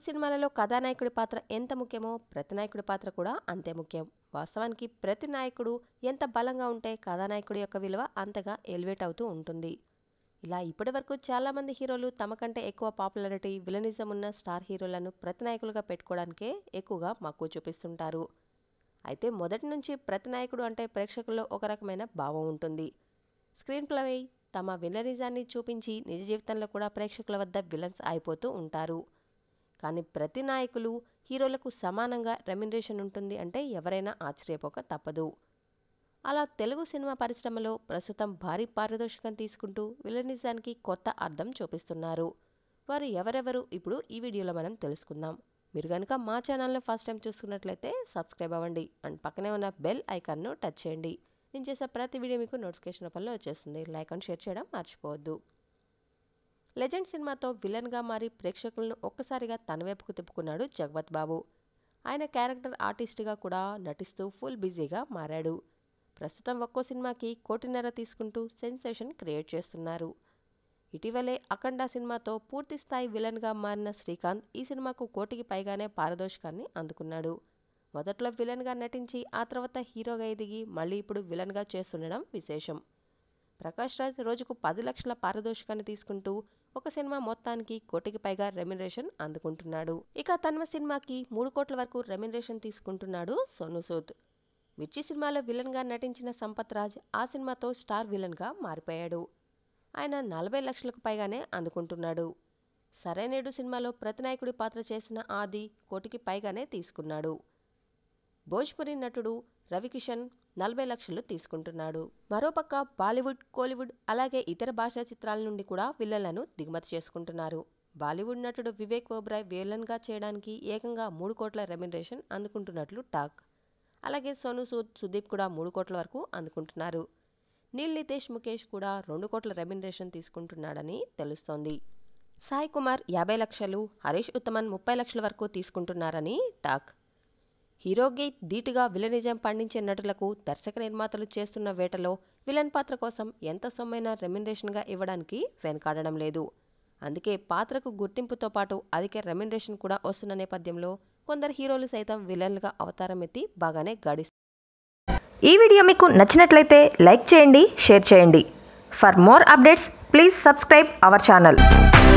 సినిమాలలో కథానాయకుడి పాత్ర ఎంత ముఖ్యమో ప్రతి నాయకుడి పాత్ర కూడా అంతే ముఖ్యం వాస్తవానికి ప్రతి నాయకుడు ఎంత బలంగా ఉంటే కథానాయకుడి యొక్క విలువ అంతగా ఎలివేట్ అవుతూ ఉంటుంది ఇలా ఇప్పటివరకు చాలామంది హీరోలు తమ కంటే ఎక్కువ పాపులారిటీ విలనిజం ఉన్న స్టార్ హీరోలను ప్రతి నాయకులుగా పెట్టుకోవడానికే ఎక్కువగా మక్కువ చూపిస్తుంటారు అయితే మొదటి నుంచి ప్రతి నాయకుడు అంటే ప్రేక్షకుల్లో ఒక రకమైన భావం ఉంటుంది స్క్రీన్ ప్లే తమ విలనిజాన్ని చూపించి నిజ జీవితంలో కూడా ప్రేక్షకుల వద్ద విలన్స్ అయిపోతూ ఉంటారు కానీ ప్రతి నాయకులు హీరోలకు సమానంగా రెమ్యునరేషన్ ఉంటుంది అంటే ఎవరైనా ఆశ్చర్యపోక తప్పదు అలా తెలుగు సినిమా పరిశ్రమలో ప్రస్తుతం భారీ పారితోషికం తీసుకుంటూ విలనిజానికి కొత్త అర్థం చూపిస్తున్నారు వారు ఎవరెవరు ఇప్పుడు ఈ వీడియోలో మనం తెలుసుకుందాం మీరు కనుక మా ఛానల్ని ఫస్ట్ టైం చూసుకున్నట్లయితే సబ్స్క్రైబ్ అవ్వండి అండ్ పక్కనే ఉన్న బెల్ ఐకాన్ను టచ్ చేయండి నేను చేసే ప్రతి వీడియో మీకు నోటిఫికేషన్ రూపంలో వచ్చేస్తుంది లైక్ అండ్ షేర్ చేయడం మర్చిపోవద్దు లెజెండ్ సినిమాతో విలన్గా మారి ప్రేక్షకులను ఒక్కసారిగా తన వైపుకు తిప్పుకున్నాడు జగపత్ బాబు ఆయన క్యారెక్టర్ ఆర్టిస్ట్గా కూడా నటిస్తూ ఫుల్ బిజీగా మారాడు ప్రస్తుతం ఒక్కో సినిమాకి కోటిన్నర తీసుకుంటూ సెన్సేషన్ క్రియేట్ చేస్తున్నారు ఇటీవలే అఖండ సినిమాతో పూర్తి స్థాయి విలన్గా మారిన శ్రీకాంత్ ఈ సినిమాకు కోటికి పైగానే పారదోషికాన్ని అందుకున్నాడు మొదట్లో విలన్గా నటించి ఆ తర్వాత హీరోగా ఎదిగి మళ్ళీ ఇప్పుడు విలన్గా చేస్తుండడం విశేషం ప్రకాష్ రాజ్ రోజుకు పది లక్షల పారితోషికాన్ని తీసుకుంటూ ఒక సినిమా మొత్తానికి కోటికి పైగా రెమ్యునరేషన్ అందుకుంటున్నాడు ఇక తన్వ సినిమాకి మూడు కోట్ల వరకు రెమ్యునరేషన్ తీసుకుంటున్నాడు సోను సూద్ మిర్చి సినిమాలో విలన్గా నటించిన సంపత్ రాజ్ ఆ సినిమాతో స్టార్ విలన్గా మారిపోయాడు ఆయన నలభై లక్షలకు పైగానే అందుకుంటున్నాడు సరైనేడు సినిమాలో ప్రతినాయకుడి పాత్ర చేసిన ఆది కోటికి పైగానే తీసుకున్నాడు భోజ్పురి నటుడు రవికిషన్ నలభై లక్షలు తీసుకుంటున్నాడు మరోపక్క బాలీవుడ్ కోలీవుడ్ అలాగే ఇతర భాషా చిత్రాల నుండి కూడా విలన్లను దిగుమతి చేసుకుంటున్నారు బాలీవుడ్ నటుడు వివేక్ ఓబ్రాయ్ విలన్గా చేయడానికి ఏకంగా మూడు కోట్ల రెమ్యునరేషన్ అందుకుంటున్నట్లు టాక్ అలాగే సోను సూద్ సుదీప్ కూడా మూడు కోట్ల వరకు అందుకుంటున్నారు నీల్ నితేష్ ముఖేష్ కూడా రెండు కోట్ల రెమ్యునరేషన్ తీసుకుంటున్నాడని తెలుస్తోంది సాయి కుమార్ యాభై లక్షలు హరీష్ ఉత్తమన్ ముప్పై లక్షల వరకు తీసుకుంటున్నారని టాక్ హీరోకి ధీటుగా విలనిజం పండించే నటులకు దర్శక నిర్మాతలు చేస్తున్న వేటలో విలన్ పాత్ర కోసం ఎంత సొమ్మైనా రెమ్యునరేషన్గా ఇవ్వడానికి వెనకాడడం లేదు అందుకే పాత్రకు గుర్తింపుతో పాటు అధిక రెమ్యునరేషన్ కూడా వస్తున్న నేపథ్యంలో కొందరు హీరోలు సైతం విలన్లుగా అవతారం ఎత్తి బాగానే గడిస్తారు ఈ వీడియో మీకు నచ్చినట్లయితే లైక్ చేయండి షేర్ చేయండి for more updates please subscribe our channel